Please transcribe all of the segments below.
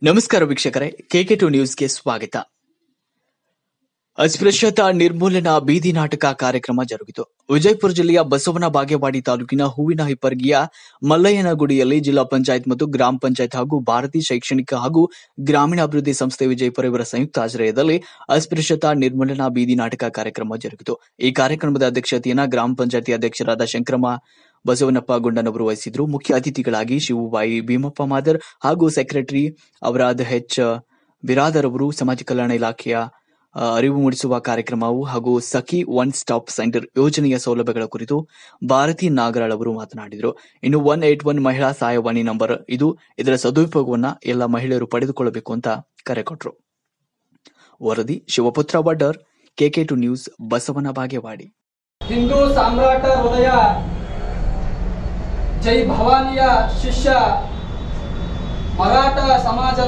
ನಮಸ್ಕಾರ ವೀಕ್ಷಕರೇ K K to ನ್ಯೂಸ್ಗೆ ಸ್ವಾಗತ ಅಸ್ಪೃಶ್ಯತಾ ನಿರ್ಮೂಲನಾ ಬೀದಿ ನಾಟಕ ಕಾರ್ಯಕ್ರಮ ಜರುಗಿತು ವಿಜಯಪುರ ಜಿಲ್ಲೆಯ ಬಸವನ ಬಾಗೇವಾಡಿ ತಾಲೂಕಿನ ಹೂವಿನ ಹಿಪ್ಪರ್ಗಿಯ ಮಲ್ಲಯ್ಯನಗುಡಿಯಲ್ಲಿ ಜಿಲ್ಲಾ ಪಂಚಾಯತ್ ಮತ್ತು ಗ್ರಾಮ ಪಂಚಾಯತ್ ಹಾಗೂ ಭಾರತೀಯ ಶೈಕ್ಷಣಿಕ ಹಾಗೂ ಗ್ರಾಮೀಣಾಭಿವೃದ್ಧಿ ಸಂಸ್ಥೆ ವಿಜಯಪುರ ಇವರ ಸಂಯುಕ್ತ ಆಶ್ರಯದಲ್ಲಿ ಅಸ್ಪೃಶ್ಯತಾ ನಿರ್ಮೂಲನಾ ಬೀದಿ ನಾಟಕ ಕಾರ್ಯಕ್ರಮ ಜರುಗಿತು ಈ ಕಾರ್ಯಕ್ರಮದ ಅಧ್ಯಕ್ಷತೆಯನ್ನ ಗ್ರಾಮ ಪಂಚಾಯತಿ ಅಧ್ಯಕ್ಷರಾದ ಶಂಕರಮ್ಮ ಬಸವನಪ್ಪ ಗುಂಡನವರು ವಹಿಸಿದ್ರು ಮುಖ್ಯ ಅತಿಥಿಗಳಾಗಿ ಶಿವುಬಾಯಿ ಭೀಮಪ್ಪ ಮಾದರ್ ಹಾಗೂ ಸೆಕ್ರೆಟರಿ ಅವರಾದ ಎಚ್ ಬಿರಾದರ್ ಅವರು ಸಮಾಜ ಕಲ್ಯಾಣ ಇಲಾಖೆಯ ಆ, ಅರಿವು ಮೂಡಿಸುವ ಕಾರ್ಯಕ್ರಮವು ಹಾಗೂ ಸಖಿ ಒನ್ ಸ್ಟಾಪ್ ಸೆಂಟರ್ ಯೋಜನೆಯ ಸೌಲಭ್ಯಗಳ ಕುರಿತು ಭಾರತಿ ನಾಗರಾಳ್ ಅವರು ಮಾತನಾಡಿದರು ಇನ್ನು ಒನ್ ಏಟ್ ಒನ್ ಮಹಿಳಾ ಸಹಾಯವಾಣಿ ನಂಬರ್ ಇದು ಇದರ ಸದುಪಯೋಗವನ್ನ ಎಲ್ಲ ಮಹಿಳೆಯರು ಪಡೆದುಕೊಳ್ಳಬೇಕು ಅಂತ ಕರೆ ಕೊಟ್ಟರು ವರದಿ ಶಿವಪುತ್ರ ವಡ್ಡರ್ ಕೆಕೆ ಟು ನ್ಯೂಸ್ ಬಸವನ ಬಾಗೇವಾಡಿ ಹಿಂದೂ ಸಾಮ್ರಾಟ ಹೃದಯ ಜೈ ಭವಾನಿಯ ಶಿಷ್ಯ ಮರಾಠ ಸಮಾಜದ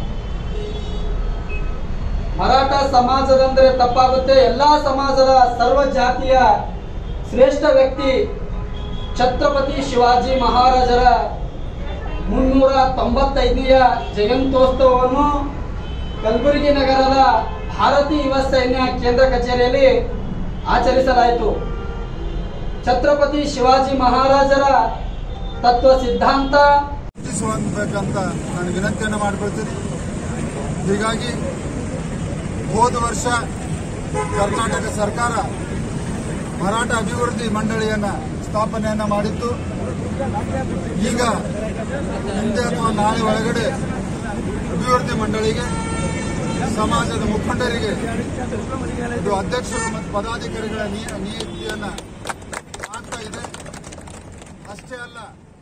ಮರಾಠ ಸಮಾಜದಂದ್ರೆ ತಪ್ಪಾಗುತ್ತೆ ಎಲ್ಲಾ ಸಮಾಜದ ಸರ್ವ ಜಾತಿಯ ಶ್ರೇಷ್ಠ ವ್ಯಕ್ತಿ ಛತ್ರಪತಿ ಶಿವಾಜಿ ಮಹಾರಾಜರ ಮುನ್ನೂರ ತೊಂಬತ್ತೈದನೆಯ ಜಯಂತ್ಯೋತ್ಸವವನ್ನು ಕಲಬುರಗಿ ನಗರದ ಭಾರತೀಯ ಯುವ ಸೈನ್ಯ ಕೇಂದ್ರ ಕಚೇರಿಯಲ್ಲಿ ಆಚರಿಸಲಾಯಿತು ಛತ್ರಪತಿ ಶಿವಾಜಿ ಮಹಾರಾಜರ ತತ್ವ ಸಿದ್ಧಾಂತ ರೂಪಿಸುವಂತಕ್ಕಂತ ನಾನು ವಿನಂತಿಯನ್ನು ಮಾಡಿಕೊಳ್ತೀನಿ ಹೀಗಾಗಿ ಹೋದ ವರ್ಷ ಕರ್ನಾಟಕ ಸರ್ಕಾರ ಮರಾಠ ಅಭಿವೃದ್ಧಿ ಮಂಡಳಿಯನ್ನ ಸ್ಥಾಪನೆಯನ್ನ ಮಾಡಿತ್ತು ಈಗ ಹಿಂದೆ ಅಥವಾ ನಾಳೆ ಒಳಗಡೆ ಅಭಿವೃದ್ಧಿ ಮಂಡಳಿಗೆ ಸಮಾಜದ ಮುಖಂಡರಿಗೆ ಇದು ಅಧ್ಯಕ್ಷರು ಮತ್ತು ಪದಾಧಿಕಾರಿಗಳ ನಿಯ- ನಿಯುಕ್ತಿಯನ್ನ ಆಗ್ತಾ ಇದೆ ಅಷ್ಟೇ ಅಲ್ಲ